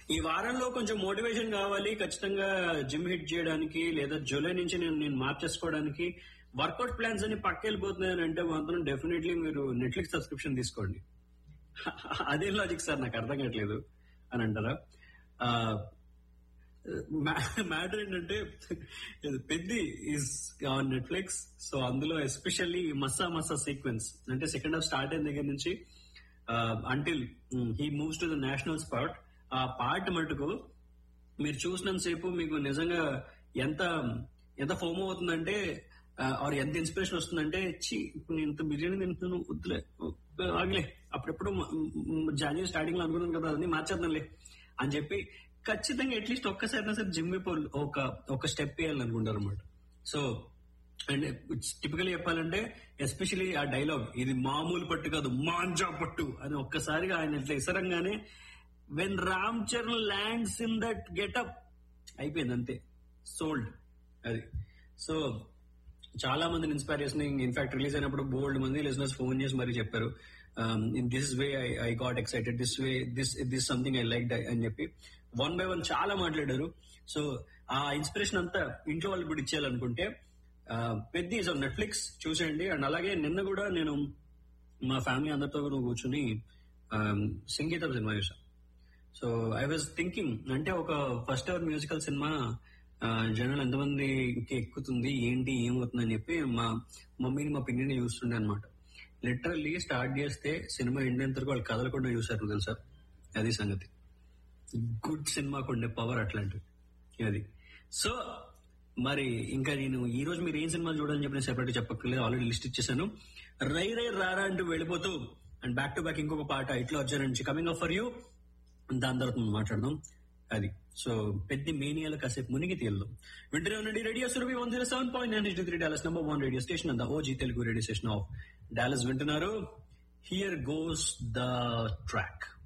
ఈ వారంలో కొంచెం మోటివేషన్ కావాలి ఖచ్చితంగా జిమ్ హిట్ చేయడానికి లేదా జూలై నుంచి నేను నేను మార్చేసుకోవడానికి వర్కౌట్ ప్లాన్స్ అని పక్కెళ్ళిపోతున్నాయని అంటే మాత్రం డెఫినెట్లీ మీరు నెట్ఫ్లిక్స్ సబ్స్క్రిప్షన్ తీసుకోండి అదే లాజిక్ సార్ నాకు అర్థం కావట్లేదు అని అంటారా మ్యాటర్ ఏంటంటే Peddi is on Netflix so అందులో ఎస్పెషల్లీ మస్సా మస్సా సీక్వెన్స్ అంటే సెకండ్ హాఫ్ స్టార్ట్ అయిన దగ్గర నుంచి until he moves to the national spot ఆ పార్ట్ మటుకు మీరు చూసినంత సేపు మీకు నిజంగా ఎంత ఎంత ఫోమ్ అవుతుందంటే ఆర్ ఎంత ఇన్స్పిరేషన్ వస్తుందంటే చి ఇప్పుడు నేను ఇంత బిర్యానీ తింటున్నాను వద్దులే ఆగలే అప్పుడెప్పుడు జాన్యువరి స్టార్టింగ్ లో అనుకున్నాను కదా అది మార్చేద్దాంలే అని చెప్పి ఖచ్చితంగా అట్లీస్ట్ ఒక్కసారి సరే జిమ్ ఒక ఒక స్టెప్ వేయాలనుకుంటారు అనమాట సో అండ్ టిపికల్ చెప్పాలంటే ఎస్పెషలీ ఆ డైలాగ్ ఇది మామూలు పట్టు కాదు మాంజా పట్టు అని ఒక్కసారిగా ఆయన ఇట్లా ఇసరంగానే when Ram Charan lands in that getup అయిపోయింది అంతే సోల్డ్ అది సో చాలా మందిని ఇన్స్పైర్ చేసిన ఇన్ఫాక్ట్ రిలీజ్ అయినప్పుడు బోల్డ్ మంది లిజనర్స్ ఫోన్ చేసి మరీ చెప్పారు in this way I got excited this way this this something I like అని చెప్పి వన్ బై వన్ చాలా మాట్లాడారు సో ఆ ఇన్స్పిరేషన్ అంతా ఇంట్లో వాళ్ళకి కూడా ఇచ్చేయాలనుకుంటే పెద్ద ఈజ్ ఆన్ నెట్ఫ్లిక్స్ చూసేయండి అండ్ అలాగే నిన్న కూడా నేను మా ఫ్యామిలీ అందరితో కూడా కూర్చుని సంగీతం సినిమా చూసాను సో ఐ వాజ్ థింకింగ్ అంటే ఒక ఫస్ట్ అవర్ మ్యూజికల్ సినిమా జనాలు ఎంతమందికి ఎక్కుతుంది ఏంటి ఏమవుతుంది అని చెప్పి మా మమ్మీని మా పిన్నిని చూస్తుండే అనమాట లిటరల్లీ స్టార్ట్ చేస్తే సినిమా ఎండేంత వరకు వాళ్ళు కదలకుండా చూసారు తెలుసా అది సంగతి గుడ్ సినిమాకు ఉండే పవర్ అట్లాంటిది అది సో మరి ఇంకా నేను ఈ రోజు మీరు ఏం సినిమాలు చూడాలని చెప్పిన సెపరేట్ చెప్పక్కర్లేదు ఆల్రెడీ లిస్ట్ ఇచ్చేసాను రై రై రారా అంటూ వెళ్ళిపోతూ అండ్ బ్యాక్ టు బ్యాక్ ఇంకొక పాట ఇట్లా వచ్చారు నుంచి కమింగ్ అప్ ఫర్ యూ దాని తర్వాత మనం మాట్లాడదాం అది సో పెద్ద మేనియాలో కాసేపు మునిగి తేలుదాం వింటనే ఉండండి radio Surabhi one zero seven point nine three Dallas number one radio station అంద OG Telugu radio station of Dallas వింటున్నారు హియర్ గోస్ ద ట్రాక్